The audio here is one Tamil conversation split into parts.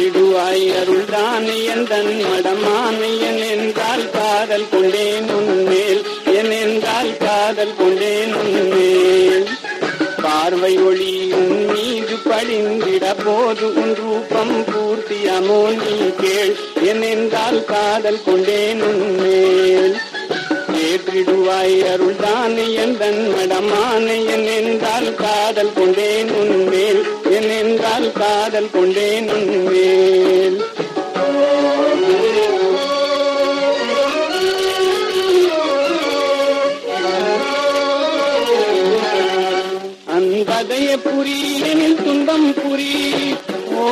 ஏற்றிடுவாய் அருள்தானே எந்தன் மடமானையன் என்றால் காதல் கொண்டேன் உன்மேல் என் என்றால் காதல் கொண்டேன் உன்மேல் பார்வை ஒளி உன் மீது படிந்திட போது உன் ரூபம் பூர்த்தியமோ நீ கேள் என் என்றால் காதல் கொண்டேன் உன்மேல் ஏற்றிடுவாய் அருள்தானே எந்தன் மடமானே என் என்றால் காதல் கொண்டேன் உன்மேல் என் என்றால் காதல் கொண்டேன் உன்மேல் அன்பதைய புரி எனில் துன்பம் புரி ஓ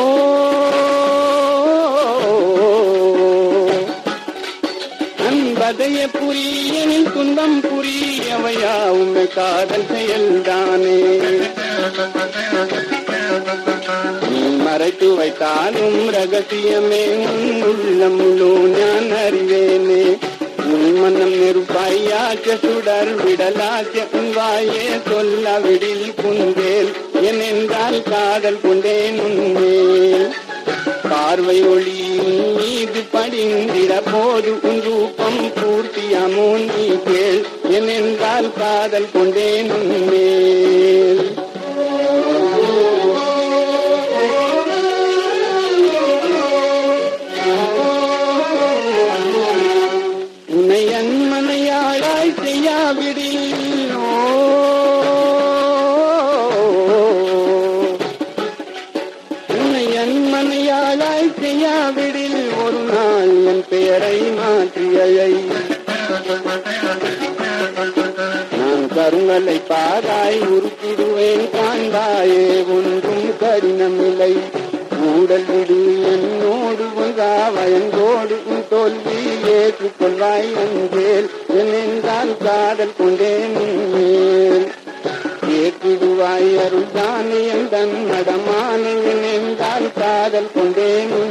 அன்பதைய புரி எனில் துன்பம் புரி அவையா உண்மை காதல் செயல்தானே நீ மறைத்து வைத்தாலும் ரகசியமே உன் உள்ளம் முழு நான் அறிவேனே உன் மனம் நெருப்பாயாச்ச சுடர் விடலாச்ச உன் வாயே சொல்ல விடில் குந்தேல் என் என்றால் காதல் கொண்டேன் உன்மேல் பார்வை ஒளி உன் மீது படிந்திட போது உன் ரூபம் பூர்த்தியமோ நீ கேள் என் என்றால் காதல் கொண்டேன் உன்மேல் உன்னை அன்மனையாளாய் செய்யாவிடில் ஓ உன்னை அன்மனையாளாய் செய்யாவிடில் ஒரு நாள் என் பெயரை மாற்றியை நான் கருங்கலை பாராய் உருக்கிடுவேன் காண்பாயே ஒன்றும் கடினமில்லை ஊடல் விடு என்னோடு உங்கா வயங்கோடு உன் தோல்வி ஏற்றுக்கொள்வாய் அஞ்சேல் என் என்றால் காதல் கொண்டேன் உன்மேல் ஏற்றிடுவாய் அருள்தானே எந்தன் நடமானே என் என்றால் காதல் கொண்டேன் உன்